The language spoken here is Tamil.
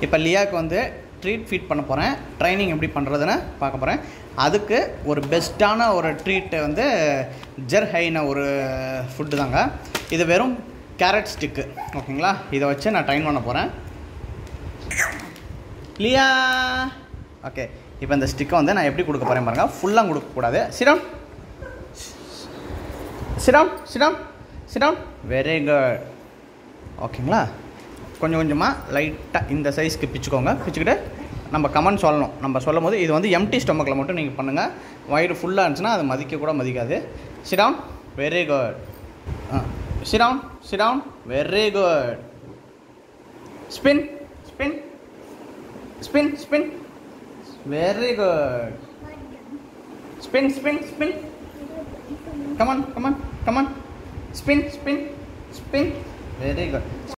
இப்போ லியாவுக்கு வந்து ட்ரீட் ஃபீட் பண்ண போகிறேன் ட்ரைனிங் எப்படி பண்ணுறதுன்னு பார்க்க போகிறேன் அதுக்கு ஒரு பெஸ்ட்டான ஒரு ட்ரீட்டு வந்து ஜெர்ஹைன ஒரு ஃபுட்டு தாங்க இது வெறும் கேரட் ஸ்டிக்கு ஓகேங்களா இதை வச்சு நான் ட்ரைன் பண்ண போகிறேன் லியா ஓகே இப்போ இந்த ஸ்டிக்கை வந்து நான் எப்படி கொடுக்க போகிறேன் பாருங்கள் ஃபுல்லாக கொடுக்கக்கூடாது சிரம் சிரம் சிரம் சிரம் வெரி குட் ஓகேங்களா கொஞ்சம் கொஞ்சமாக லைட்டாக இந்த சைஸ்க்கு பிச்சுக்கோங்க பிச்சுக்கிட்டு நம்ம கமெண்ட் சொல்லணும் நம்ம சொல்லும் போது இது வந்து எம்டி ஸ்டொமக்கில் மட்டும் நீங்கள் பண்ணுங்கள் வயிறு ஃபுல்லாக இருந்துச்சுன்னா அது மதிக்க கூட மதிக்காது sit down very good sit down sit down very good spin spin spin spin very good spin spin spin come on come on come on spin spin spin very good